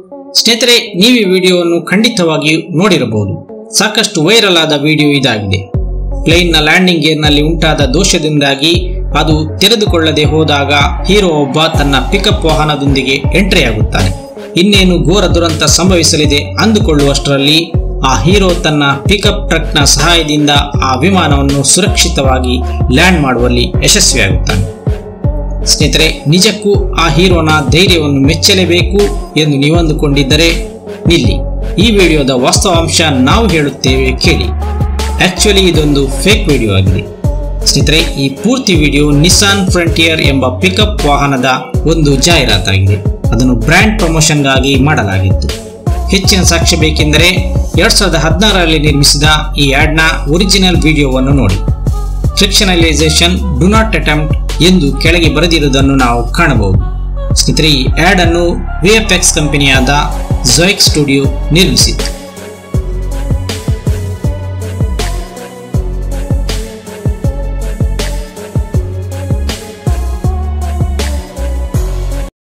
ಸ್ನೇಹಿತರೆ ನೀವು ಈ ವಿಡಿಯೋವನ್ನು ಖಂಡಿತವಾಗಿಯೂ ನೋಡಿರಬಹುದು ಸಾಕಷ್ಟು ವೈರಲ್ ಆದ ವಿಡಿಯೋ ಇದಾಗಿದೆ ಪ್ಲೇನ್ನ ಲ್ಯಾಂಡಿಂಗ್ ಗೇರ್ನಲ್ಲಿ ಉಂಟಾದ ದೋಷದಿಂದಾಗಿ ಅದು ತೆರೆದುಕೊಳ್ಳದೆ ಹೋದಾಗ ಹೀರೋ ಒಬ್ಬ ತನ್ನ ಪಿಕಪ್ ವಾಹನದೊಂದಿಗೆ ಎಂಟ್ರಿ ಆಗುತ್ತಾನೆ ಇನ್ನೇನು ಘೋರ ದುರಂತ ಸಂಭವಿಸಲಿದೆ ಅಂದುಕೊಳ್ಳುವಷ್ಟರಲ್ಲಿ ಆ ಹೀರೋ ತನ್ನ ಪಿಕಪ್ ಟ್ರಕ್ನ ಸಹಾಯದಿಂದ ಆ ವಿಮಾನವನ್ನು ಸುರಕ್ಷಿತವಾಗಿ ಲ್ಯಾಂಡ್ ಮಾಡುವಲ್ಲಿ ಯಶಸ್ವಿಯಾಗುತ್ತಾನೆ ಸ್ನೇಹಿತರೆ ನಿಜಕ್ಕೂ ಆ ಹೀರೋನ ಧೈರ್ಯವನ್ನು ಮೆಚ್ಚಲೇಬೇಕು ಎಂದು ನೀವು ಅಂದುಕೊಂಡಿದ್ದರೆ ನಿಲ್ಲಿ ಈ ವಿಡಿಯೋದ ವಾಸ್ತವಾಂಶ ನಾವು ಹೇಳುತ್ತೇವೆ ಕೇಳಿ ಆಕ್ಚುಲಿ ಇದೊಂದು ಫೇಕ್ ವಿಡಿಯೋ ಆಗಿದೆ ಸ್ನೇಹಿತರೆ ಈ ಪೂರ್ತಿ ವಿಡಿಯೋ ನಿಸಾನ್ ಫ್ರಂಟಿಯರ್ ಎಂಬ ಪಿಕಪ್ ವಾಹನದ ಒಂದು ಜಾಹೀರಾತಾಗಿದೆ ಅದನ್ನು ಬ್ರ್ಯಾಂಡ್ ಪ್ರಮೋಷನ್ಗಾಗಿ ಮಾಡಲಾಗಿತ್ತು ಹೆಚ್ಚಿನ ಸಾಕ್ಷ್ಯ ಬೇಕೆಂದರೆ ಎರಡ್ ಸಾವಿರದ ಹದಿನಾರರಲ್ಲಿ ನಿರ್ಮಿಸಿದ ಈ ಆಡ್ನ ಒರಿಜಿನಲ್ ವಿಡಿಯೋವನ್ನು ನೋಡಿ ಫಿಕ್ಷನಲೈಸೇಷನ್ ಡು ನಾಟ್ ಅಟೆಂಪ್ಟ್ ಎಂದು ಕೆಳಗೆ ಬರೆದಿರುವುದನ್ನು ನಾವು ಕಾಣಬಹುದು ಸ್ನೇಹಿತರೆ ಈ ಆಡ್ ಅನ್ನು ವಿಎಫ್ಎಕ್ಸ್ ಕಂಪನಿಯಾದ ಜೊಯ್ಕ್ ಸ್ಟುಡಿಯೋ ನಿರ್ಮಿಸಿತ್ತು